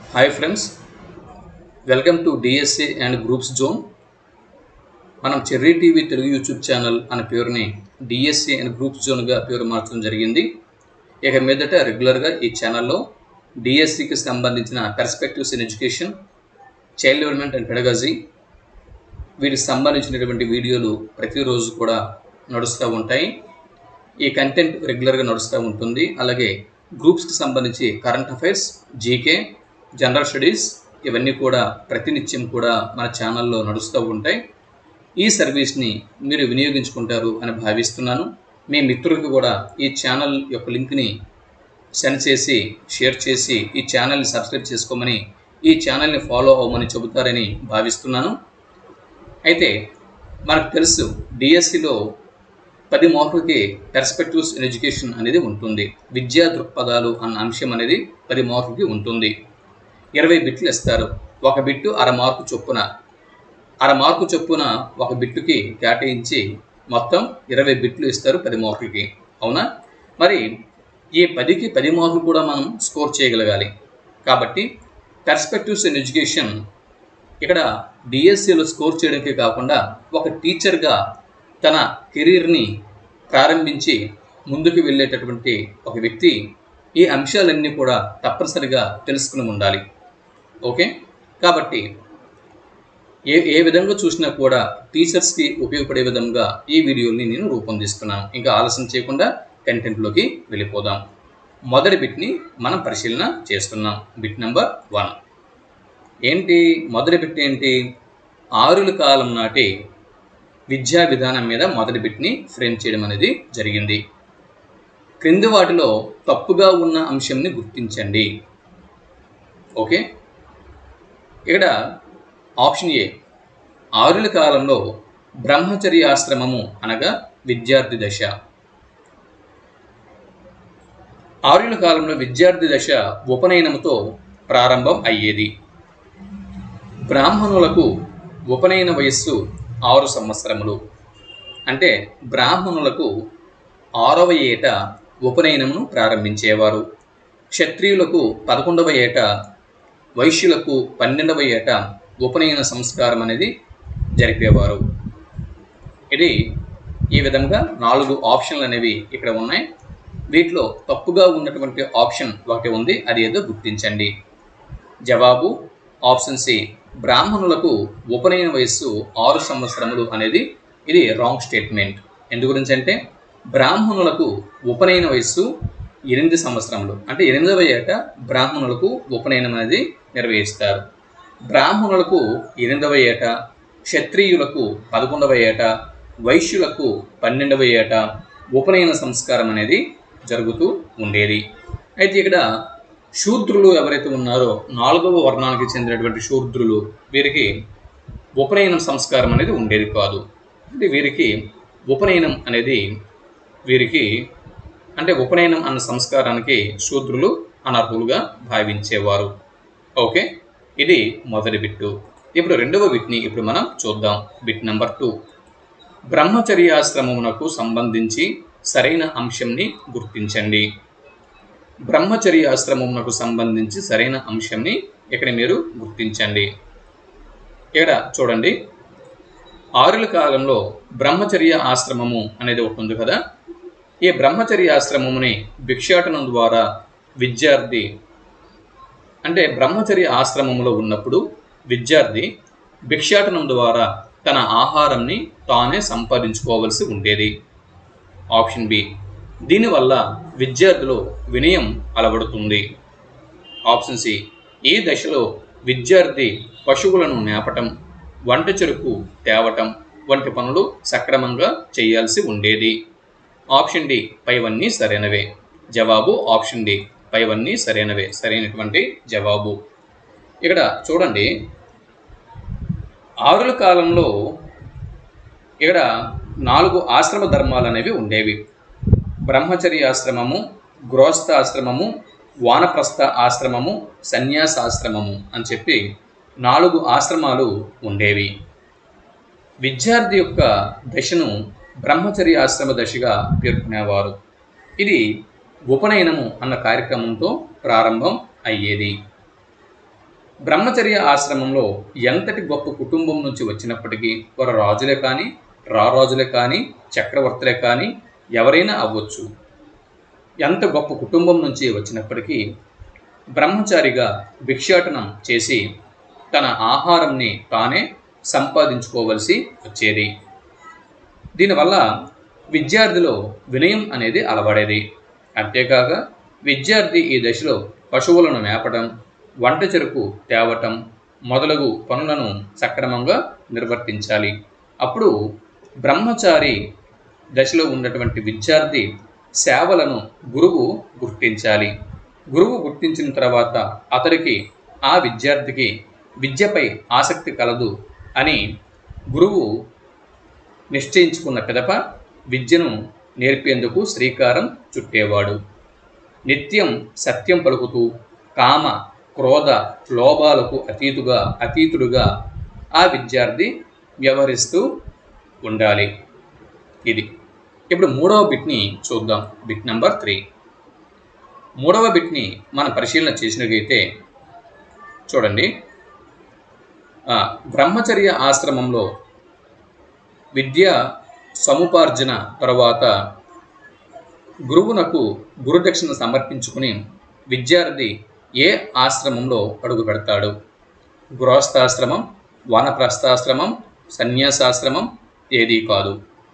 hi friends welcome to DSC and groups zone మనం Cherry TV Telugu YouTube channel అనే పేరుని DSC and groups జోన్గా పేరు మార్చడం జరిగింది ఇక మీదట రెగ్యులర్గా ఈ ఛానల్లో డిఎస్సికి సంబంధించిన perspectives in education child development and pedagogy వీటికి సంబంధించినటువంటి వీడియోలు ప్రతిరోజు కూడా నడుస్తూ ఉంటాయి ఈ కంటెంట్ రెగ్యులర్గా నడుస్తూ ఉంటుంది అలాగే గ్రూప్స్కి సంబంధించి current affairs GK general studies ఇవన్నీ కూడా ప్రతినిత్యం కూడా మన ఛానల్లో నడుస్తూ ఉంటాయి ఈ సర్వీస్ని మీరు వినియోగించుకుంటారు అని భావిస్తున్నాను మీ మిత్రులకు కూడా ఈ ఛానల్ యొక్క లింక్ని సెండ్ చేసి షేర్ చేసి ఈ ఛానల్ని సబ్స్క్రైబ్ చేసుకోమని ఈ ఛానల్ని ఫాలో అవ్వమని చెబుతారని భావిస్తున్నాను అయితే మనకు తెలుసు డిఎస్సిలో పది మార్కులకి పెర్స్పెక్టివ్స్ ఇన్ ఎడ్యుకేషన్ అనేది ఉంటుంది విద్యా దృక్పథాలు అన్న అంశం అనేది పది మార్కులకి ఉంటుంది ఇరవై బిట్లు ఇస్తారు ఒక బిట్టు అర మార్కు చొప్పున అర మార్కు చొప్పున ఒక బిట్టుకి కేటాయించి మొత్తం ఇరవై బిట్లు ఇస్తారు పది మార్కులకి అవునా మరి ఈ పదికి పది మార్కులు కూడా మనం స్కోర్ చేయగలగాలి కాబట్టి పెర్స్పెక్టివ్స్ ఇన్ ఎడ్యుకేషన్ ఇక్కడ డిఎస్సిలో స్కోర్ చేయడానికే కాకుండా ఒక టీచర్గా తన కెరీర్ని ప్రారంభించి ముందుకు వెళ్ళేటటువంటి ఒక వ్యక్తి ఈ అంశాలన్నీ కూడా తప్పనిసరిగా తెలుసుకుని ఉండాలి ఓకే కాబట్టి ఏ ఏ విధంగా చూసినా కూడా టీచర్స్కి ఉపయోగపడే విధంగా ఈ వీడియోని నేను రూపొందిస్తున్నాను ఇంకా ఆలస్యం చేయకుండా కంటెంట్లోకి వెళ్ళిపోదాం మొదటి బిట్ని మనం పరిశీలన చేస్తున్నాం బిట్ నెంబర్ వన్ ఏంటి మొదటి బిట్ ఏంటి ఆరుల కాలం నాటి విద్యా విధానం మీద మొదటి బిట్ని ఫ్రేమ్ చేయడం అనేది జరిగింది క్రింది వాటిలో తప్పుగా ఉన్న అంశంని గుర్తించండి ఓకే ఇక్కడ ఆప్షన్ ఏ ఆరుల కాలంలో బ్రహ్మచర్య ఆశ్రమము అనగా విద్యార్థి దశ ఆరుల కాలంలో విద్యార్థి దశ ఉపనయనంతో ప్రారంభం అయ్యేది బ్రాహ్మణులకు ఉపనయన వయస్సు ఆరు సంవత్సరములు అంటే బ్రాహ్మణులకు ఆరవ ఏట ఉపనయనమును ప్రారంభించేవారు క్షత్రియులకు పదకొండవ ఏట వైశ్యులకు పన్నెండవ ఏట ఉపనయన సంస్కారం అనేది జరిపేవారు ఇది ఈ విధంగా నాలుగు ఆప్షన్లు అనేవి ఇక్కడ ఉన్నాయి వీటిలో తప్పుగా ఉన్నటువంటి ఆప్షన్ ఒకటి ఉంది అది ఏదో గుర్తించండి జవాబు ఆప్షన్ సి బ్రాహ్మణులకు ఉపనయన వయస్సు ఆరు సంవత్సరములు అనేది ఇది రాంగ్ స్టేట్మెంట్ ఎందు గురించి అంటే బ్రాహ్మణులకు ఉపనయన వయస్సు ఎనిమిది సంవత్సరములు అంటే ఎనిమిదవ ఏట బ్రాహ్మణులకు ఉపనయనం అనేది నిర్వహిస్తారు బ్రాహ్మణులకు ఎనిమిదవ ఏట క్షత్రియులకు పదకొండవ ఏట వైశ్యులకు పన్నెండవ ఏట ఉపనయన సంస్కారం అనేది జరుగుతూ ఉండేది అయితే ఇక్కడ శూద్రులు ఎవరైతే ఉన్నారో నాలుగవ వర్ణానికి చెందినటువంటి శూద్రులు వీరికి ఉపనయనం సంస్కారం అనేది ఉండేది కాదు అంటే వీరికి ఉపనయనం అనేది వీరికి అంటే ఉపనయనం అన్న సంస్కారానికి శూద్రులు అనర్హులుగా భావించేవారు ఓకే ఇది మొదటి బిట్టు ఇప్పుడు రెండవ బిట్ని ఇప్పుడు మనం చూద్దాం బిట్ నెంబర్ టూ బ్రహ్మచర్యాశ్రమమునకు సంబంధించి సరైన అంశంని గుర్తించండి బ్రహ్మచర్యాశ్రమమునకు సంబంధించి సరైన అంశంని ఇక్కడ మీరు గుర్తించండి ఇక్కడ చూడండి ఆరుల కాలంలో బ్రహ్మచర్య ఆశ్రమము అనేది ఒకటి ఉంది కదా ఈ బ్రహ్మచర్య ఆశ్రమముని భిక్షాటనం ద్వారా విద్యార్థి అంటే బ్రహ్మచర్య ఆశ్రమంలో ఉన్నప్పుడు విద్యార్థి భిక్షాటనం ద్వారా తన ఆహారంని తానే సంపాదించుకోవలసి ఉండేది ఆప్షన్ బి దీనివల్ల విద్యార్థిలో వినయం అలవడుతుంది ఆప్షన్ సి ఈ దశలో విద్యార్థి పశువులను నేపటం వంట చెరుకు తేవటం వంటి పనులు సక్రమంగా చేయాల్సి ఉండేది ఆప్షన్ డి పైవన్నీ సరైనవే జవాబు ఆప్షన్ డి పైవన్నీ సరైనవే సరైనటువంటి జవాబు ఇక్కడ చూడండి ఆరుల కాలంలో ఇక్కడ నాలుగు ఆశ్రమ ధర్మాలు అనేవి ఉండేవి బ్రహ్మచర్య ఆశ్రమము గృహస్థ ఆశ్రమము వానప్రస్థ ఆశ్రమము సన్యాసాశ్రమము అని చెప్పి నాలుగు ఆశ్రమాలు ఉండేవి విద్యార్థి యొక్క దశను బ్రహ్మచర్య ఆశ్రమ దశగా పేర్కొనేవారు ఇది ఉపనయనము అన్న కార్యక్రమంతో ప్రారంభం అయ్యేది బ్రహ్మచర్య ఆశ్రమంలో ఎంతటి గొప్ప కుటుంబం నుంచి వచ్చినప్పటికీ వారు రాజులే కానీ రారాజులే కానీ చక్రవర్తులే కానీ ఎవరైనా అవ్వచ్చు ఎంత గొప్ప కుటుంబం నుంచి వచ్చినప్పటికీ బ్రహ్మచారిగా భిక్షాటనం చేసి తన ఆహారంని తానే సంపాదించుకోవలసి వచ్చేది దీనివల్ల విద్యార్థిలో వినయం అనేది అలవడేది అంతేకాక విద్యార్థి ఈ దశలో పశువులను మేపడం వంట చెరుకు తేవటం మొదలగు పనులను సక్రమంగా నిర్వర్తించాలి అప్పుడు బ్రహ్మచారి దశలో ఉన్నటువంటి విద్యార్థి సేవలను గురువు గుర్తించాలి గురువు గుర్తించిన తర్వాత అతడికి ఆ విద్యార్థికి విద్యపై ఆసక్తి కలదు అని గురువు నిశ్చయించుకున్న పిదప విద్యను నేర్పేందుకు శ్రీకారం చుట్టేవాడు నిత్యం సత్యం పలుకుతూ కామ క్రోధ లోభాలకు అతీతుగా అతీతుడుగా ఆ విద్యార్థి వ్యవహరిస్తూ ఉండాలి ఇది ఇప్పుడు మూడవ బిట్ని చూద్దాం బిట్ నెంబర్ త్రీ మూడవ బిట్ని మనం పరిశీలన చేసినట్లయితే చూడండి ఆ, బ్రహ్మచర్య ఆశ్రమంలో విద్య సముపార్జన తర్వాత గురువునకు గురుదక్షిణ సమర్పించుకుని విద్యార్థి ఏ ఆశ్రమంలో అడుగు పెడతాడు గృహస్థాశ్రమం వానప్రస్థాశ్రమం సన్యాసాశ్రమం ఏదీ కాదు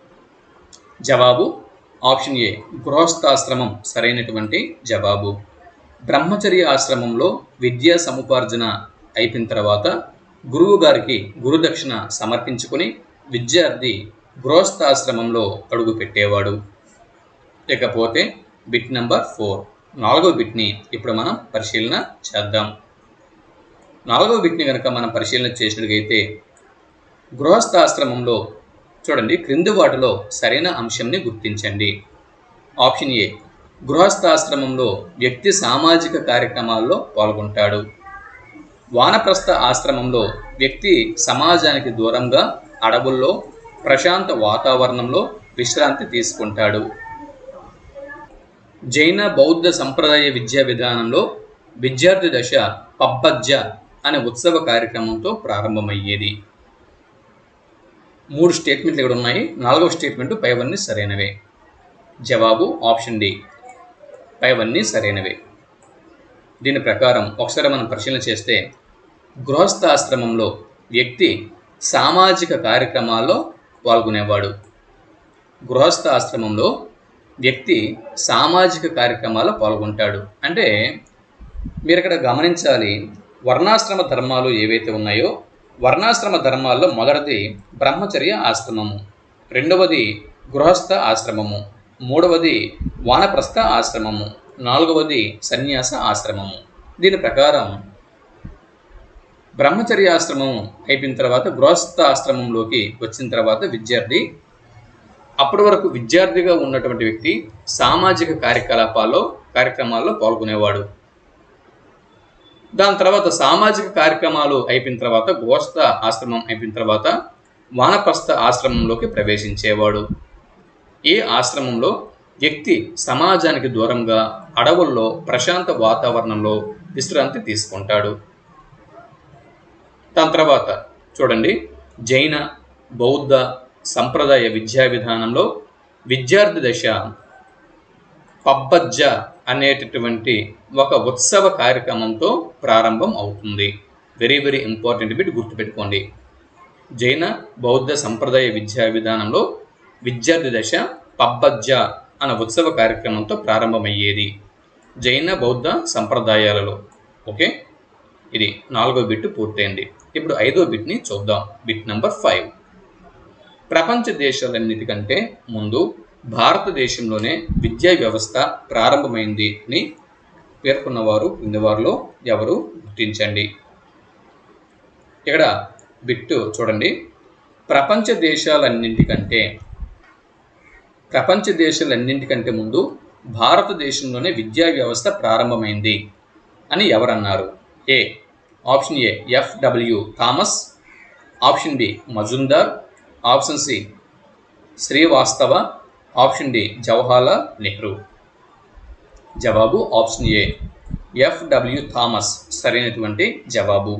జవాబు ఆప్షన్ ఏ గృహస్థాశ్రమం సరైనటువంటి జవాబు బ్రహ్మచర్య ఆశ్రమంలో విద్యా సముపార్జన అయిపోయిన తర్వాత గురువు గారికి గురుదక్షిణ సమర్పించుకుని విద్యార్థి గృహస్థాశ్రమంలో అడుగు పెట్టేవాడు ఇకపోతే బిట్ నెంబర్ ఫోర్ నాలుగో బిట్ని ఇప్పుడు మనం పరిశీలన చేద్దాం నాలుగో బిట్ని కనుక మనం పరిశీలన చేసినట్లయితే గృహస్థాశ్రమంలో చూడండి క్రింది వాటిలో సరైన అంశంని గుర్తించండి ఆప్షన్ ఏ గృహస్థాశ్రమంలో వ్యక్తి సామాజిక కార్యక్రమాల్లో పాల్గొంటాడు వానప్రస్థ ఆశ్రమంలో వ్యక్తి సమాజానికి దూరంగా అడవుల్లో ప్రశాంత వాతావరణంలో విశ్రాంతి తీసుకుంటాడు జైన బౌద్ధ సంప్రదాయ విద్యా విధానంలో విద్యార్థి దశ పబ్బజ్జ అనే ఉత్సవ కార్యక్రమంతో ప్రారంభమయ్యేది మూడు స్టేట్మెంట్లు ఇక్కడ ఉన్నాయి నాలుగవ స్టేట్మెంట్ పైవన్నీ సరైనవే జవాబు ఆప్షన్ డి పైవన్నీ సరైనవే దీని ప్రకారం ఒకసారి మనం పరిశీలన చేస్తే గృహస్థాశ్రమంలో వ్యక్తి సామాజిక కార్యక్రమాల్లో పాల్గొనేవాడు గృహస్థ ఆశ్రమంలో వ్యక్తి సామాజిక కార్యక్రమాల్లో పాల్గొంటాడు అంటే మీరు ఇక్కడ గమనించాలి వర్ణాశ్రమ ధర్మాలు ఏవైతే ఉన్నాయో వర్ణాశ్రమ ధర్మాల్లో మొదటిది బ్రహ్మచర్య ఆశ్రమము రెండవది గృహస్థ ఆశ్రమము మూడవది వానప్రస్థ ఆశ్రమము నాలుగవది సన్యాస ఆశ్రమము దీని ప్రకారం బ్రహ్మచర్య ఆశ్రమం అయిపోయిన తర్వాత గృహస్థ ఆశ్రమంలోకి వచ్చిన తర్వాత విద్యార్థి అప్పటి వరకు విద్యార్థిగా ఉన్నటువంటి వ్యక్తి సామాజిక కార్యకలాపాల్లో కార్యక్రమాల్లో పాల్గొనేవాడు దాని తర్వాత సామాజిక కార్యక్రమాలు అయిపోయిన తర్వాత గోస్థ ఆశ్రమం అయిపోయిన తర్వాత వానప్రస్థ ఆశ్రమంలోకి ప్రవేశించేవాడు ఈ ఆశ్రమంలో వ్యక్తి సమాజానికి దూరంగా అడవుల్లో ప్రశాంత వాతావరణంలో విశ్రాంతి తీసుకుంటాడు దాని తర్వాత చూడండి జైన బౌద్ధ సంప్రదాయ విద్యా విధానంలో విద్యార్థి దశ పబ్బజ్జ అనేటటువంటి ఒక ఉత్సవ కార్యక్రమంతో ప్రారంభం అవుతుంది వెరీ వెరీ ఇంపార్టెంట్ బిట్ గుర్తుపెట్టుకోండి జైన బౌద్ధ సంప్రదాయ విద్యా విధానంలో విద్యార్థి దశ పబ్బజ్జ అనే ఉత్సవ కార్యక్రమంతో ప్రారంభమయ్యేది జైన బౌద్ధ సంప్రదాయాలలో ఓకే ఇది నాలుగో బిట్ పూర్తయింది ఇప్పుడు ఐదో బిట్ని చూద్దాం బిట్ నెంబర్ ఫైవ్ ప్రపంచ దేశాలన్నిటికంటే ముందు భారతదేశంలోనే విద్యా వ్యవస్థ ప్రారంభమైంది అని పేర్కొన్నవారు క్రింది వారిలో ఎవరు గుర్తించండి ఇక్కడ బిట్టు చూడండి ప్రపంచ దేశాలన్నింటికంటే ప్రపంచ దేశాలన్నింటికంటే ముందు భారతదేశంలోనే విద్యా వ్యవస్థ ప్రారంభమైంది అని ఎవరన్నారు A option A F W Thomas option B Majumdar option C Srivastava option D Jawaharlal Nehru జవాబు ఆప్షన్ ఏ ఎఫ్డబ్ల్యూ థామస్ సరైనటువంటి జవాబు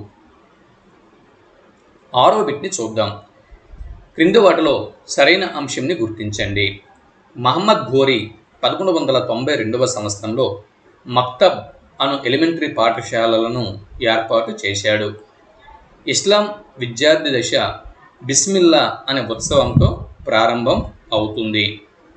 ఆరో బిట్ని చూద్దాం క్రింది వాటిలో సరైన అంశంని గుర్తించండి మహమ్మద్ ఘోరీ పదకొండు వందల తొంభై రెండవ సంవత్సరంలో మక్తబ్ అను ఎలిమెంటరీ పాఠశాలలను ఏర్పాటు చేశాడు ఇస్లాం విద్యార్థి దశ బిస్మిల్లా అనే ఉత్సవంతో ప్రారంభం అవుతుంది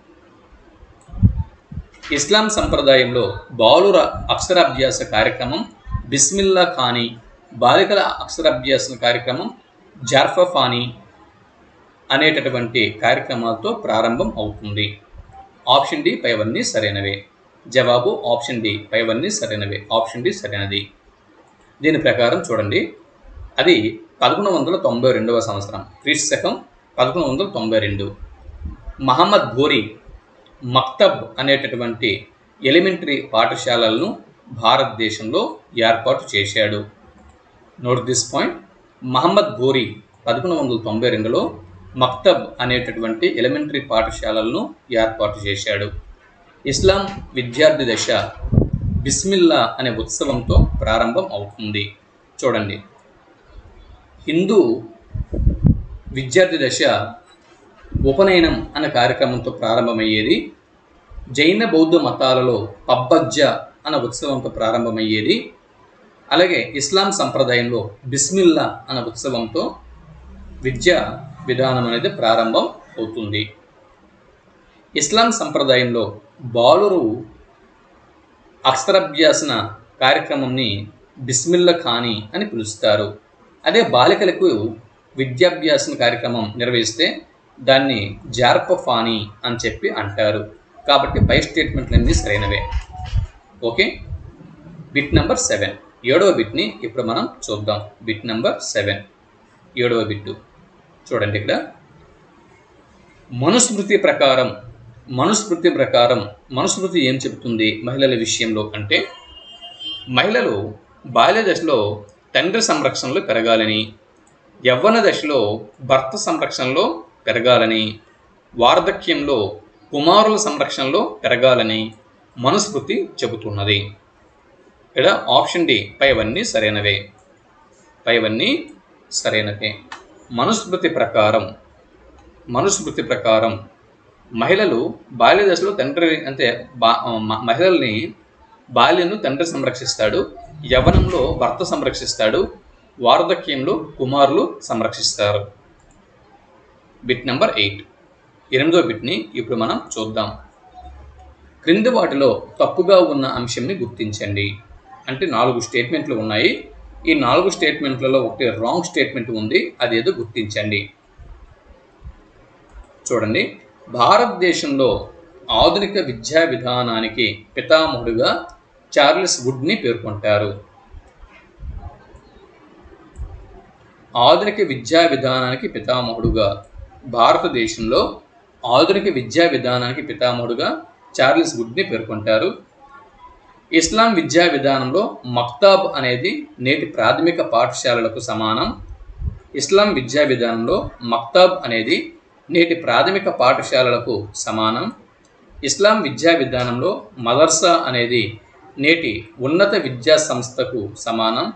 ఇస్లాం సంప్రదాయంలో బాలుర అక్షరాభ్యాస కార్యక్రమం బిస్మిల్లా ఖానీ బాలికల అక్షరాభ్యాస కార్యక్రమం జార్ఫఫానీ అనేటటువంటి కార్యక్రమాలతో ప్రారంభం అవుతుంది ఆప్షన్ డి పైవన్నీ సరైనవే జవాబు ఆప్షన్ డి పైవన్నీ సరైనవే ఆప్షన్ డి సరైనది దీని ప్రకారం చూడండి అది పదకొండు వందల తొంభై రెండవ సంవత్సరం క్రీస్తు శకం పదకొండు వందల తొంభై రెండు మహమ్మద్ ఘోరీ మక్తబ్ అనేటటువంటి ఎలిమెంటరీ పాఠశాలలను భారతదేశంలో ఏర్పాటు చేశాడు note this point Mohammad Ghori పదకొండు వందల తొంభై రెండులో మక్తబ్ అనేటటువంటి ఎలిమెంటరీ పాఠశాలలను ఏర్పాటు చేశాడు ఇస్లాం విద్యార్థి దశ బిస్మిల్లా అనే ఉత్సవంతో ప్రారంభం అవుతుంది చూడండి హిందూ విద్యార్థి దశ ఉపనయనం అనే కార్యక్రమంతో ప్రారంభమయ్యేది జైన బౌద్ధ మతాలలో పబ్బజ్జ అనే ఉత్సవంతో ప్రారంభమయ్యేది అలాగే ఇస్లాం సంప్రదాయంలో బిస్మిల్లా అనే ఉత్సవంతో విద్యా విధానం అనేది ప్రారంభం అవుతుంది ఇస్లాం సంప్రదాయంలో బాలురు అక్షరాభ్యాసన కార్యక్రమంని బిస్మిల్లా ఖానీ అని పిలుస్తారు అదే బాలికలకు విద్యాభ్యాసన కార్యక్రమం నిర్వహిస్తే దాన్ని జార్పఫానీ అని చెప్పి అంటారు కాబట్టి పై స్టేట్మెంట్లన్నీ సరైనవే ఓకే బిట్ నెంబర్ సెవెన్ ఏడవ బిట్ని ఇప్పుడు మనం చూద్దాం బిట్ నెంబర్ సెవెన్ ఏడవ బిట్టు చూడండి ఇక్కడ మనుస్మృతి ప్రకారం మనుస్మృతి ప్రకారం మనుస్మృతి ఏం చెబుతుంది మహిళల విషయంలో అంటే మహిళలు బాల్య దశలో తండ్రి సంరక్షణలో పెరగాలని యవ్వన దశలో భర్త సంరక్షణలో పెరగాలని వార్ధక్యంలో కుమారుల సంరక్షణలో పెరగాలని మనుస్మృతి చెబుతున్నది ఇక్కడ ఆప్షన్ డి పైవన్నీ సరైనవే పైవన్నీ సరైనవే మనుస్మృతి ప్రకారం మనుస్మృతి ప్రకారం మహిళలు బాల్య దశలో తండ్రి అంటే బా మ- మహిళల్ని బాల్యను తండ్రి సంరక్షిస్తాడు యవ్వనంలో భర్త సంరక్షిస్తాడు వార్ధక్యంలో కుమారులు సంరక్షిస్తారు బిట్ నెంబర్ ఎయిట్ ఎనిమిదో బిట్ని ఇప్పుడు మనం చూద్దాం క్రింది వాటిలో తప్పుగా ఉన్న అంశంని గుర్తించండి అంటే నాలుగు స్టేట్మెంట్లు ఉన్నాయి ఈ నాలుగు స్టేట్మెంట్లలో ఒకటి రాంగ్ స్టేట్మెంట్ ఉంది అదేదో గుర్తించండి చూడండి భారతదేశంలో ఆధునిక విద్యా విధానానికి పితామహుడుగా చార్లెస్ వుడ్ని పేర్కొంటారు ఆధునిక విద్యా విధానానికి పితామహుడుగా భారతదేశంలో ఆధునిక విద్యా విధానానికి పితామహుడుగా చార్లెస్ వుడ్ని పేర్కొంటారు ఇస్లాం విద్యా విధానంలో మక్తాబ్ అనేది నేటి ప్రాథమిక పాఠశాలలకు సమానం ఇస్లాం విద్యా విధానంలో మక్తాబ్ అనేది నేటి ప్రాథమిక పాఠశాలలకు సమానం ఇస్లాం విద్యా విధానంలో మదర్సా అనేది నేటి ఉన్నత విద్యా సంస్థకు సమానం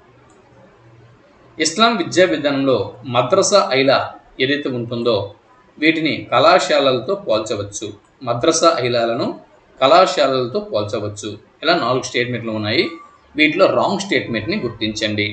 ఇస్లాం విద్యా విధానంలో మద్రసా ఐలా ఏదైతే ఉంటుందో వీటిని కళాశాలలతో పోల్చవచ్చు మద్రసా ఐలాలను కళాశాలలతో పోల్చవచ్చు ఇలా నాలుగు స్టేట్మెంట్లు ఉన్నాయి వీటిలో రాంగ్ స్టేట్మెంట్ని గుర్తించండి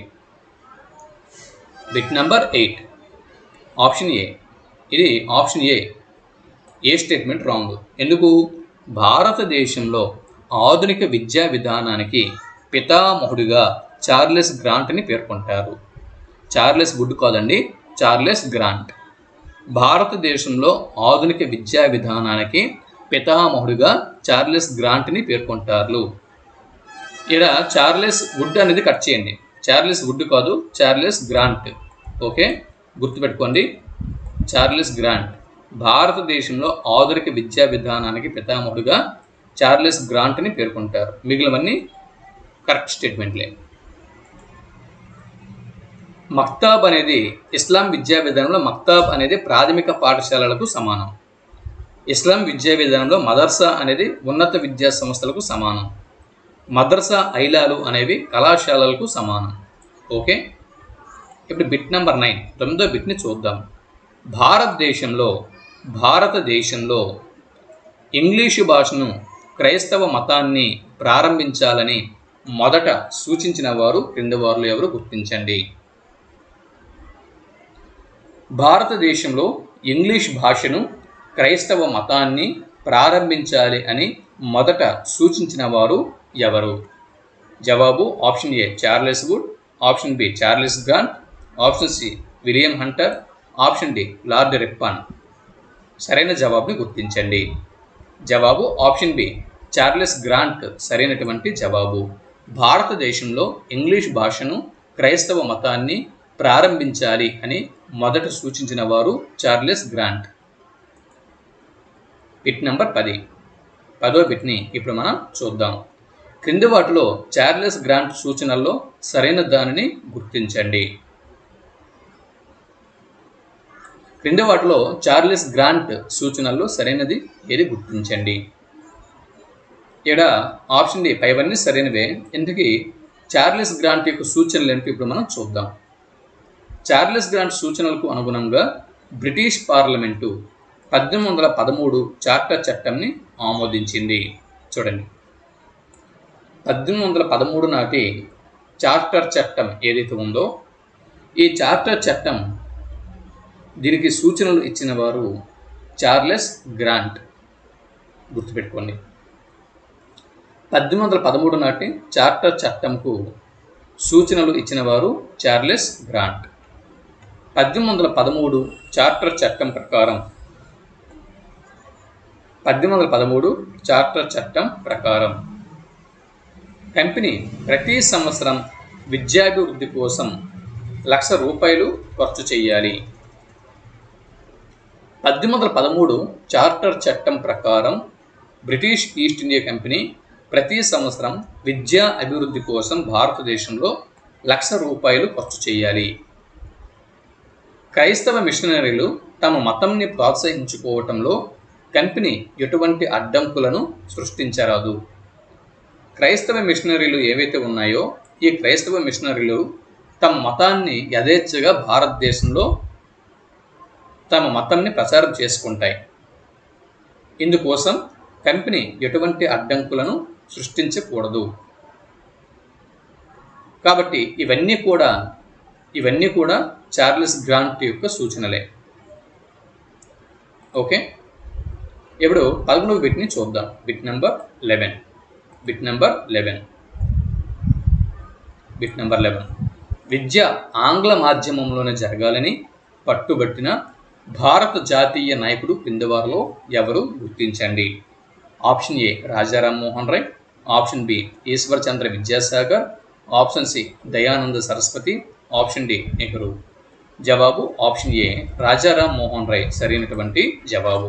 bit number eight option A ఇది option A A statement wrong ఎందుకు భారతదేశంలో ఆధునిక విద్యా విధానానికి పితామహుడిగా చార్లెస్ గ్రాంట్ని పేర్కొంటారు చార్లెస్ వుడ్ కాదండి చార్లెస్ గ్రాంట్ భారతదేశంలో ఆధునిక విద్యా విధానానికి పితామహుడిగా చార్లెస్ గ్రాంట్ని పేర్కొంటారు ఇక్కడ చార్లెస్ వుడ్ అనేది కట్ చేయండి చార్లెస్ వుడ్ కాదు చార్లెస్ గ్రాంట్ ఓకే గుర్తుపెట్టుకోండి చార్లెస్ గ్రాంట్ భారతదేశంలో ఆధునిక విద్యా విధానానికి పితామహుడిగా చార్లెస్ గ్రాంట్ని పేర్కొంటారు మిగిలినవన్నీ కరెక్ట్ స్టేట్మెంట్లే మక్తాబ్ అనేది ఇస్లాం విద్యా విధానంలో మక్తాబ్ అనేది ప్రాథమిక పాఠశాలలకు సమానం ఇస్లాం విద్యా విధానంలో మదర్సా అనేది ఉన్నత విద్యా సంస్థలకు సమానం మదర్సా ఐలాలు అనేవి కళాశాలలకు సమానం ఓకే ఇప్పుడు బిట్ నెంబర్ నైన్ తొమ్మిదో బిట్ని చూద్దాం భారతదేశంలో భారతదేశంలో ఇంగ్లీషు భాషను క్రైస్తవ మతాన్ని ప్రారంభించాలని మొదట సూచించిన వారు క్రింది వారిలో ఎవరు గుర్తించండి భారతదేశంలో ఇంగ్లీష్ భాషను క్రైస్తవ మతాన్ని ప్రారంభించాలి అని మొదట సూచించిన వారు ఎవరు జవాబు option A Charles Wood option B Charles Grant option C William Hunter option D Lord Ripon సరైన జవాబుని గుర్తించండి జవాబు ఆప్షన్ బి చార్లెస్ గ్రాంట్ సరైనటువంటి జవాబు భారతదేశంలో ఇంగ్లీష్ భాషను క్రైస్తవ మతాన్ని ప్రారంభించాలి అని మొదట సూచించిన వారు చార్లెస్ గ్రాంట్ బిట్ నెంబర్ పది పదో బిట్ని ఇప్పుడు మనం చూద్దాం క్రింది వాటిలో చార్లెస్ గ్రాంట్ సూచనల్లో సరైన దానిని గుర్తించండి క్రింది వాటిలో చార్లెస్ గ్రాంట్ సూచనల్లో సరైనది ఏది గుర్తించండి ఇక్కడ ఆప్షన్ డి పైవన్నీ సరైనవే ఇంతకీ చార్లెస్ గ్రాంట్ యొక్క సూచనలు ఏంటో ఇప్పుడు మనం చూద్దాం చార్లెస్ గ్రాంట్ సూచనలకు అనుగుణంగా బ్రిటిష్ పార్లమెంటు పద్దెనిమిది వందల పదమూడు చార్టర్ చట్టంని ఆమోదించింది చూడండి పద్దెనిమిది వందల పదమూడు నాటి చార్టర్ చట్టం ఏదైతే ఉందో ఈ చార్టర్ చట్టం దీనికి సూచనలు ఇచ్చిన వారు చార్లెస్ గ్రాంట్ గుర్తుపెట్టుకోండి పద్దెనిమిది వందల పదమూడు నాటి చార్టర్ చట్టంకు సూచనలు ఇచ్చిన వారు చార్లెస్ గ్రాంట్ పద్దెనిమిది వందల పదమూడు చార్టర్ చట్టం ప్రకారం పద్దెనిమిది వందల పదమూడు చార్టర్ చట్టం ప్రకారం కంపెనీ ప్రతి సంవత్సరం విద్యాభివృద్ధి కోసం లక్ష రూపాయలు ఖర్చు చేయాలి పద్దెనిమిది వందల పదమూడు చార్టర్ చట్టం ప్రకారం బ్రిటిష్ ఈస్ట్ ఇండియా కంపెనీ ప్రతి సంవత్సరం విద్యా అభివృద్ధి కోసం భారతదేశంలో లక్ష రూపాయలు ఖర్చు చేయాలి క్రైస్తవ మిషనరీలు తమ మతంని ప్రోత్సహించుకోవటంలో కంపెనీ ఎటువంటి అడ్డంకులను సృష్టించరాదు క్రైస్తవ మిషనరీలు ఏవైతే ఉన్నాయో ఈ క్రైస్తవ మిషనరీలు తమ మతాన్ని యథేచ్ఛగా భారతదేశంలో తమ మతంని ప్రచారం చేసుకుంటాయి ఇందుకోసం కంపెనీ ఎటువంటి అడ్డంకులను సృష్టించకూడదు కాబట్టి ఇవన్నీ కూడా ఇవన్నీ కూడా చార్లెస్ గ్రాంట్ యొక్క సూచనలే ఓకే ఇప్పుడు పదకొండవ బిట్ని చూద్దాం bit number eleven bit number eleven bit number eleven విద్య ఆంగ్ల మాధ్యమంలోనే జరగాలని పట్టుబట్టిన భారత జాతీయ నాయకుడు కిందవారిలో ఎవరు గుర్తించండి option A Rajaram Mohan Roy option B Ishwar Chandra Vidyasagar option C Dayananda Saraswati option D Nehru జవాబు ఆప్షన్ ఏ రాజారాం మోహన్ రాయ్ సరైనటువంటి జవాబు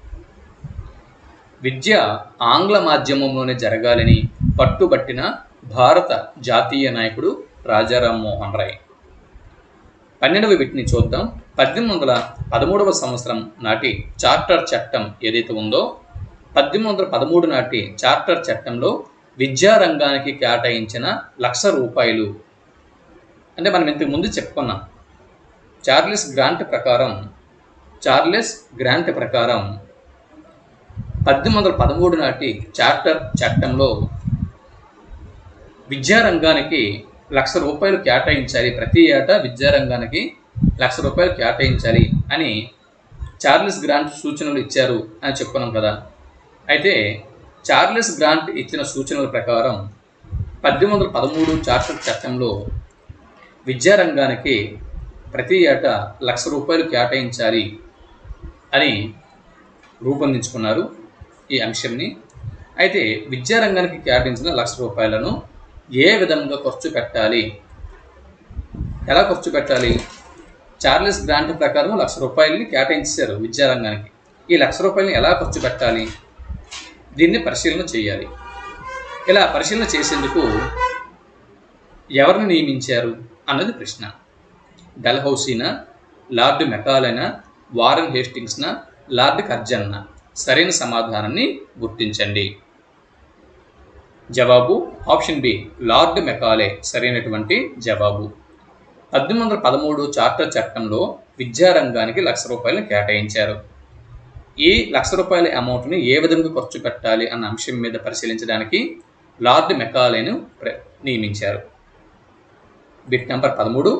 విద్య ఆంగ్ల మాధ్యమంలోనే జరగాలని పట్టుబట్టిన భారత జాతీయ నాయకుడు రాజారాం మోహన్ రాయ్ పన్నెండవ వీటిని చూద్దాం పద్దెనిమిది వందల పదమూడవ సంవత్సరం నాటి చార్టర్ చట్టం ఏదైతే ఉందో పద్దెనిమిది వందల పదమూడు నాటి చార్టర్ చట్టంలో విద్యారంగానికి కేటాయించిన లక్ష రూపాయలు అంటే మనం ఇంతకు ముందు చెప్పుకున్నాం చార్లెస్ గ్రాంట్ ప్రకారం చార్లెస్ గ్రాంట్ ప్రకారం పద్దెనిమిది వందల పదమూడు నాటి చార్టర్ చట్టంలో విద్యారంగానికి లక్ష రూపాయలు కేటాయించాలి ప్రతి ఏటా విద్యారంగానికి లక్ష రూపాయలు కేటాయించాలి అని చార్లెస్ గ్రాంట్ సూచనలు ఇచ్చారు అని చెప్పుకున్నాం కదా అయితే చార్లెస్ గ్రాంట్ ఇచ్చిన సూచనల ప్రకారం పద్దెనిమిది వందల పదమూడు చార్టర్ చట్టంలో విద్యారంగానికి ప్రతి ఏటా లక్ష రూపాయలు కేటాయించాలి అని రూపొందించుకున్నారు ఈ అంశంని అయితే విద్యారంగానికి కేటాయించిన లక్ష రూపాయలను ఏ విధంగా ఖర్చు పెట్టాలి ఎలా ఖర్చు పెట్టాలి చార్లెస్ గ్రాంట్ ప్రకారం లక్ష రూపాయలని కేటాయించారు విద్యారంగానికి ఈ లక్ష రూపాయలని ఎలా ఖర్చు పెట్టాలి దీన్ని పరిశీలన చేయాలి ఇలా పరిశీలన చేసేందుకు ఎవరిని నియమించారు అన్నది ప్రశ్న డల్హౌసీనా లార్డ్ మెకాలైనా వారన్ హేస్టింగ్స్నా లార్డ్ కర్జన్నా సరైన సమాధానాన్ని గుర్తించండి జవాబు ఆప్షన్ బి లార్డ్ మెకాలే సరైనటువంటి జవాబు పద్దెనిమిది వందల పదమూడు చార్టర్ చట్టంలో విద్యారంగానికి లక్ష రూపాయలను కేటాయించారు ఈ లక్ష రూపాయల అమౌంట్ని ఏ విధంగా ఖర్చు పెట్టాలి అన్న అంశం మీద పరిశీలించడానికి లార్డ్ మెకాలేను ప్ర నియమించారు బిట్ నెంబర్ పదమూడు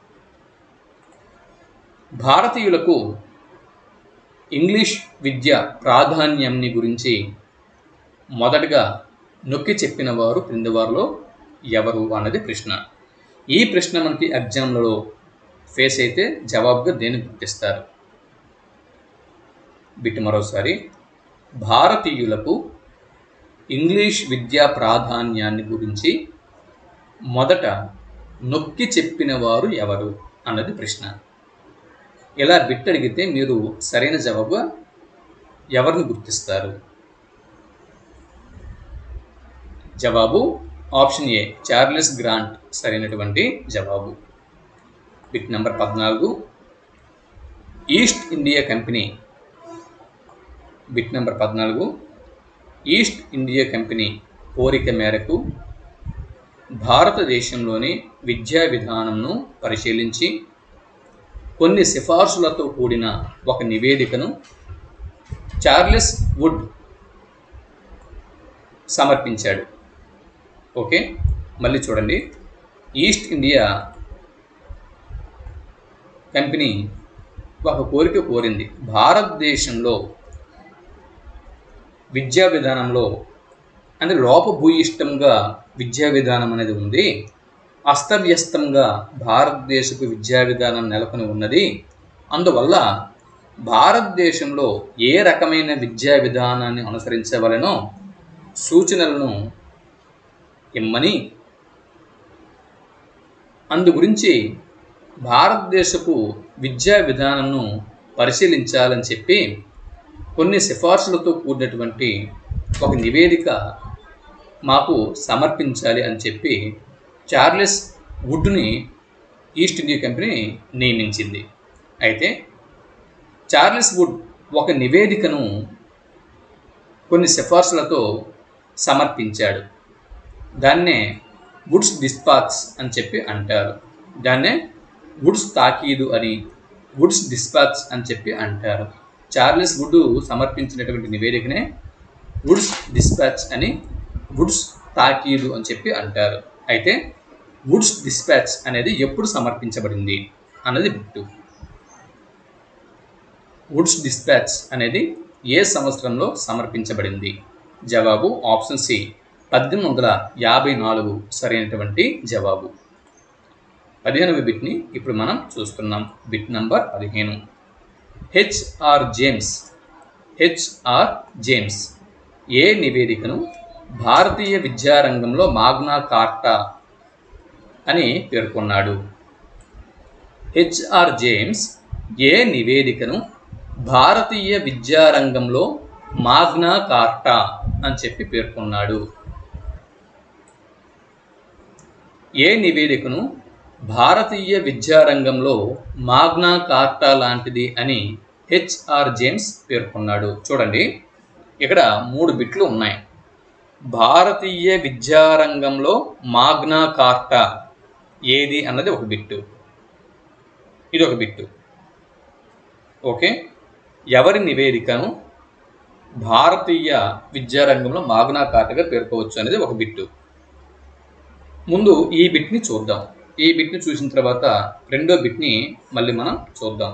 భారతీయులకు ఇంగ్లీష్ విద్య ప్రాధాన్యంని గురించి మొదటగా నొక్కి చెప్పిన వారు క్రింది వారిలో ఎవరు అన్నది ప్రశ్న ఈ ప్రశ్న మనకి ఎగ్జామ్లలో ఫేస్ అయితే జవాబుగా దేన్ని గుర్తిస్తారు బిట్ మరోసారి భారతీయులకు ఇంగ్లీష్ విద్యా ప్రాధాన్యాన్ని గురించి మొదట నొక్కి చెప్పిన వారు ఎవరు అన్నది ప్రశ్న ఇలా బిట్ అడిగితే మీరు సరైన జవాబుగా ఎవరిని గుర్తిస్తారు జవాబు ఆప్షన్ ఏ చార్లెస్ గ్రాంట్ సరైనటువంటి జవాబు బిట్ నెంబర్ పద్నాలుగు East India Company bit number పద్నాలుగు ఈస్ట్ ఇండియా కంపెనీ కోరిక మేరకు భారతదేశంలోని విద్యా విధానంను పరిశీలించి కొన్ని సిఫార్సులతో కూడిన ఒక నివేదికను చార్లెస్ వుడ్ సమర్పించాడు ఓకే మళ్ళీ చూడండి ఈస్ట్ ఇండియా కంపెనీ ఒక కోరిక కోరింది భారతదేశంలో విద్యా విధానంలో అంటే లోపభూయిష్టంగా విద్యా విధానం అనేది ఉంది అస్తవ్యస్తంగా భారతదేశపు విద్యా విధానం నెలకొని ఉన్నది అందువల్ల భారతదేశంలో ఏ రకమైన విద్యా విధానాన్ని అనుసరించవలనో సూచనలను ఇమ్మని అందు గురించి భారతదేశపు విద్యా విధానంను పరిశీలించాలని చెప్పి కొన్ని సిఫార్సులతో కూడినటువంటి ఒక నివేదిక మాకు సమర్పించాలి అని చెప్పి చార్లెస్ వుడ్ని ఈస్ట్ ఇండియా కంపెనీ నియమించింది అయితే చార్లెస్ వుడ్ ఒక నివేదికను కొన్ని సిఫార్సులతో సమర్పించాడు దాన్నే వుడ్స్ డిస్పాచ్ అని చెప్పి అంటారు దాన్నే వుడ్స్ తాకీదు అని వుడ్స్ డిస్పాచ్ అని చెప్పి అంటారు చార్లెస్ వుడ్ సమర్పించినటువంటి నివేదికనే వుడ్స్ డిస్పాచ్ అని వుడ్స్ తాకీదు అని చెప్పి అంటారు అయితే వుడ్స్ డిస్పాచ్ అనేది ఎప్పుడు సమర్పించబడింది అన్నది బిట్టు వుడ్స్ డిస్పాచ్ అనేది ఏ సంవత్సరంలో సమర్పించబడింది జవాబు ఆప్షన్ సి పద్దెనిమిది వందల యాభై నాలుగు సరైనటువంటి జవాబు పదిహేనవ బిట్ని ఇప్పుడు మనం చూస్తున్నాం బిట్ నంబర్ పదిహేను హెచ్ఆర్ జేమ్స్ హెచ్ఆర్ జేమ్స్ ఏ నివేదికను భారతీయ విద్యారంగంలో మాగ్నా కార్టా అని పేర్కొన్నాడు హెచ్ఆర్ జేమ్స్ ఏ నివేదికను భారతీయ విద్యారంగంలో మాగ్నా కార్టా అని చెప్పి పేర్కొన్నాడు ఏ నివేదికను భారతీయ విద్యారంగంలో మాగ్నా కార్టా లాంటిది అని హెచ్ఆర్ జేమ్స్ పేర్కొన్నాడు చూడండి ఇక్కడ మూడు బిట్లు ఉన్నాయి భారతీయ విద్యారంగంలో మాగ్నా కార్టా ఏది అన్నది ఒక బిట్టు ఇది ఒక బిట్టు ఓకే ఎవరి నివేదికను భారతీయ విద్యారంగంలో మాగ్నా కార్టగా పేర్కోవచ్చు అనేది ఒక బిట్టు ముందు ఈ బిట్ని చూద్దాం ఈ బిట్ని చూసిన తర్వాత రెండో బిట్ని మళ్ళీ మనం చూద్దాం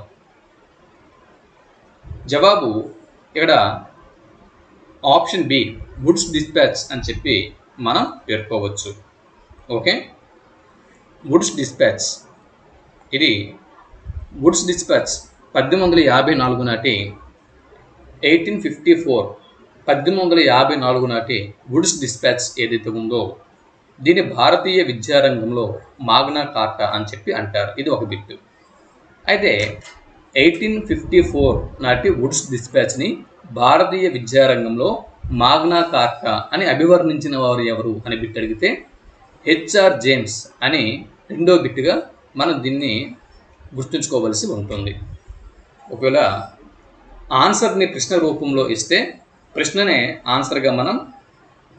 జవాబు ఇక్కడ ఆప్షన్ బి వుడ్స్ డిస్పాచ్ అని చెప్పి మనం పేర్కోవచ్చు ఓకే వుడ్స్ డిస్పాచ్ ఇది వుడ్స్ డిస్పాచ్ పద్దెనిమిది వందల యాభై నాలుగు నాటి ఎయిటీన్ ఫిఫ్టీ ఫోర్ పద్దెనిమిది వందల యాభై నాలుగు నాటి వుడ్స్ డిస్పాచ్ ఏదైతే ఉందో దీని భారతీయ విద్యారంగంలో మాగ్నా కార్టా అని చెప్పి అంటారు ఇది ఒక బిట్టు అయితే ఎయిటీన్ ఫిఫ్టీ ఫోర్ నాటి వుడ్స్ డిస్పాచ్ని భారతీయ విద్యారంగంలో మాగ్నా కార్టా అని అభివర్ణించిన వారు ఎవరు అని బిట్ అడిగితే హెచ్ఆర్ జేమ్స్ అని రెండో బిట్టుగా మనం దీన్ని గుర్తుంచుకోవలసి ఉంటుంది ఒకవేళ ఆన్సర్ని ప్రశ్న రూపంలో ఇస్తే ప్రశ్ననే ఆన్సర్గా మనం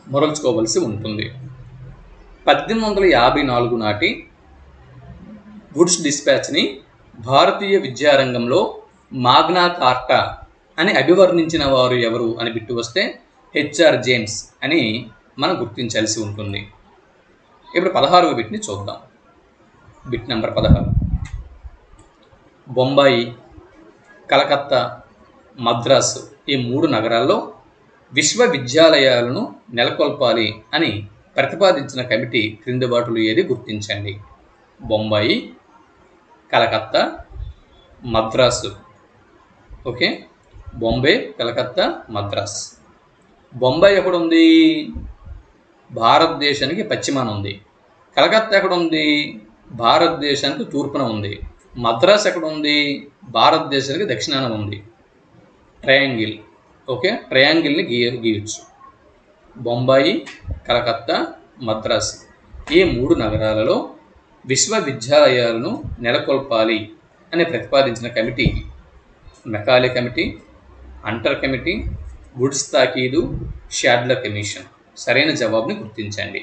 మొరల్చుకోవలసి ఉంటుంది పద్దెనిమిది వందల యాభై నాలుగు నాటి వుడ్స్ డిస్పాచ్ని భారతీయ విద్యారంగంలో మాగ్నా కార్టా అని అభివర్ణించిన వారు ఎవరు అని బిట్టు వస్తే హెచ్ఆర్ జేమ్స్ అని మనం గుర్తించాల్సి ఉంటుంది ఇప్పుడు పదహారవ బిట్ని చూద్దాం బిట్ నెంబర్ పదహారు బొంబాయి కలకత్తా మద్రాసు ఈ మూడు నగరాల్లో విశ్వవిద్యాలయాలను నెలకొల్పాలి అని ప్రతిపాదించిన కమిటీ క్రింది వాటిలో ఏది గుర్తించండి బొంబాయి కలకత్తా మద్రాసు ఓకే బొంబే కలకత్తా మద్రాస్ బొంబాయి ఎక్కడ ఉంది భారతదేశానికి పశ్చిమాన ఉంది కలకత్తా ఎక్కడ ఉంది భారతదేశానికి తూర్పున ఉంది మద్రాస్ ఎక్కడ ఉంది భారతదేశానికి దక్షిణాన ఉంది ట్రయాంగిల్ ఓకే ట్రయాంగిల్ని గీయ గీయచ్చు బొంబాయి కలకత్తా మద్రాస్ ఈ మూడు నగరాలలో విశ్వవిద్యాలయాలను నెలకొల్పాలి అని ప్రతిపాదించిన committee Macaulay committee Hunter committee Woods తాకీదు షాడ్లర్ కమిషన్ సరైన జవాబుని గుర్తించండి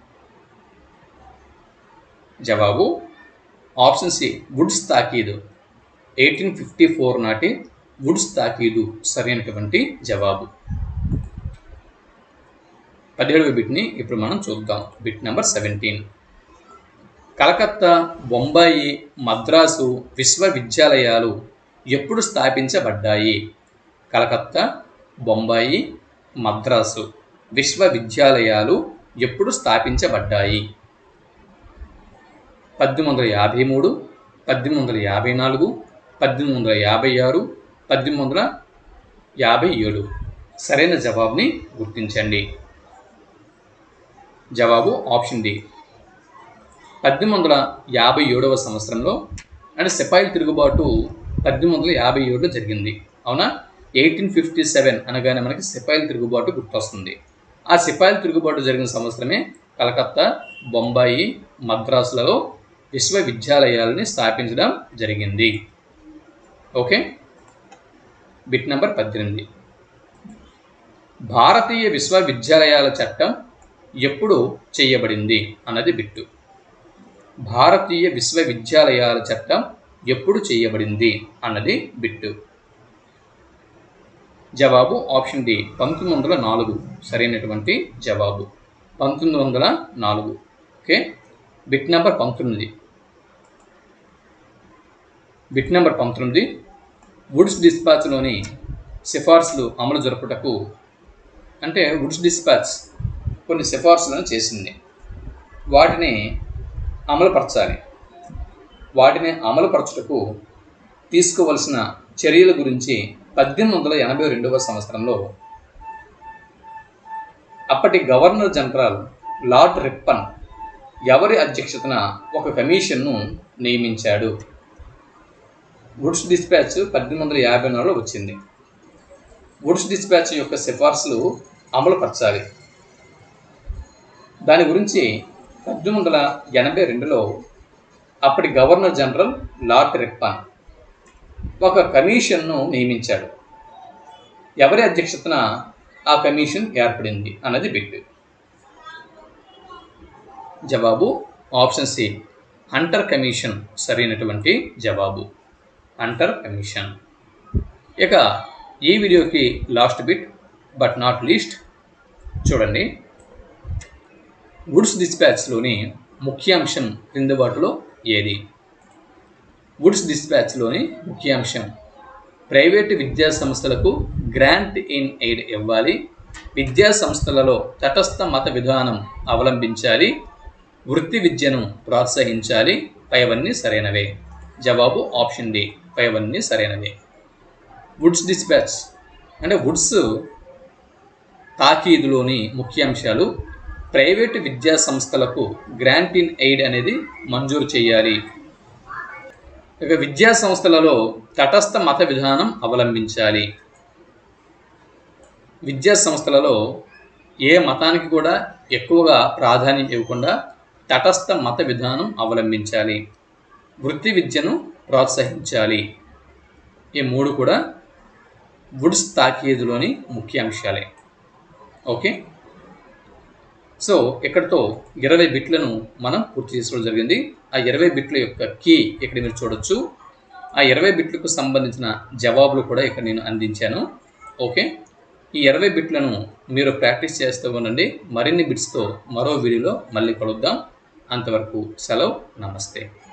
జవాబు ఆప్షన్ సి వుడ్స్ తాకీదు ఎయిటీన్ ఫిఫ్టీ ఫోర్ నాటి వుడ్స్ తాకీదు సరైనటువంటి జవాబు పదిహేడవ బిట్ని ఇప్పుడు మనం చూద్దాం bit number seventeen Calcutta Bombay Madras విశ్వవిద్యాలయాలు ఎప్పుడు స్థాపించబడ్డాయి కలకత్తా బొంబాయి మద్రాసు విశ్వవిద్యాలయాలు ఎప్పుడు స్థాపించబడ్డాయి పద్దెనిమిది వందల యాభై మూడు పద్దెనిమిది వందల యాభై నాలుగు పద్దెనిమిది వందల యాభై ఆరు పద్దెనిమిది వందల యాభై ఏడు సరైన జవాబుని గుర్తించండి జవాబు ఆప్షన్ డి పద్దెనిమిది వందల యాభై ఏడవ సంవత్సరంలో అంటే సిపాయిల తిరుగుబాటు పద్దెనిమిది వందల యాభై ఏడులో జరిగింది అవునా ఎయిటీన్ ఫిఫ్టీ సెవెన్ అనగానే మనకి సిపాయిల తిరుగుబాటు గుర్తొస్తుంది ఆ సిపాయిల తిరుగుబాటు జరిగిన సంవత్సరమే కలకత్తా బొంబాయి మద్రాసులలో విశ్వవిద్యాలయాలని స్థాపించడం జరిగింది ఓకే బిట్ నెంబర్ పద్దెనిమిది భారతీయ విశ్వవిద్యాలయాల చట్టం ఎప్పుడు చేయబడింది అన్నది బిట్టు భారతీయ విశ్వవిద్యాలయాల చట్టం ఎప్పుడు చేయబడింది అన్నది బిట్టు జవాబు ఆప్షన్ డి పంతొమ్మిది వందల నాలుగు సరైనటువంటి జవాబు పంతొమ్మిది వందల నాలుగు ఓకే బిట్ నెంబర్ పంతొమ్మిది బిట్ నెంబర్ పంతొమ్మిది వుడ్స్ డిస్పాచ్లోని సిఫార్సులు అమలు జరుపుటకు అంటే వుడ్స్ డిస్పాచ్ కొన్ని సిఫార్సులను చేసింది వాటిని అమలుపరచాలి వాటిని అమలుపరచుటకు తీసుకోవలసిన చర్యల గురించి పద్దెనిమిది వందల ఎనభై రెండవ సంవత్సరంలో అప్పటి గవర్నర్ జనరల్ లార్డ్ రిప్పన్ ఎవరి అధ్యక్షతన ఒక కమిషన్ను నియమించాడు వుడ్స్ డిస్పాచ్ పద్దెనిమిది వందల యాభై నాలుగులో వచ్చింది వుడ్స్ డిస్పాచ్ యొక్క సిఫార్సులు అమలుపరచాలి దాని గురించి పద్దెనిమిది వందల ఎనభై రెండులో అప్పటి గవర్నర్ జనరల్ లార్డ్ రిప్పన్ ఒక కమిషన్ను నియమించాడు ఎవరి అధ్యక్షతన ఆ కమిషన్ ఏర్పడింది అన్నది బిట్ జవాబు ఆప్షన్ సి హంటర్ కమిషన్ సరైనటువంటి జవాబు హంటర్ కమిషన్ ఇక ఈ వీడియోకి last bit but not least చూడండి వుడ్స్ డిస్పాచ్లోని ముఖ్యాంశం క్రింది వాటిలో ఏది వుడ్స్ డిస్పాచ్లోని ముఖ్యాంశం ప్రైవేటు విద్యా సంస్థలకు గ్రాంట్ ఇన్ ఎయిడ్ ఇవ్వాలి విద్యా సంస్థలలో తటస్థ మత విధానం అవలంబించాలి వృత్తి విద్యను ప్రోత్సహించాలి పైవన్నీ సరైనవే జవాబు ఆప్షన్ డి పైవన్నీ సరైనవే వుడ్స్ డిస్పాచ్ అంటే వుడ్స్ తాకీదులోని ముఖ్యాంశాలు ప్రైవేటు విద్యా సంస్థలకు గ్రాంట్ ఇన్ ఎయిడ్ అనేది మంజూరు చేయాలి ఇక విద్యా సంస్థలలో తటస్థ మత విధానం అవలంబించాలి విద్యా సంస్థలలో ఏ మతానికి కూడా ఎక్కువగా ప్రాధాన్యం ఇవ్వకుండా తటస్థ మత విధానం అవలంబించాలి వృత్తి విద్యను ప్రోత్సహించాలి ఈ మూడు కూడా వుడ్స్ తాకీదులోని ముఖ్య అంశాలే ఓకే సో ఇక్కడతో ఇరవై బిట్లను మనం పూర్తి చేసుకోవడం జరిగింది ఆ ఇరవై బిట్ల యొక్క కీ ఇక్కడ మీరు చూడొచ్చు ఆ ఇరవై బిట్లకు సంబంధించిన జవాబులు కూడా ఇక్కడ నేను అందించాను ఓకే ఈ ఇరవై బిట్లను మీరు ప్రాక్టీస్ చేస్తూ ఉండండి మరిన్ని బిట్స్తో మరో వీడియోలో మళ్ళీ కలుద్దాం అంతవరకు సెలవు నమస్తే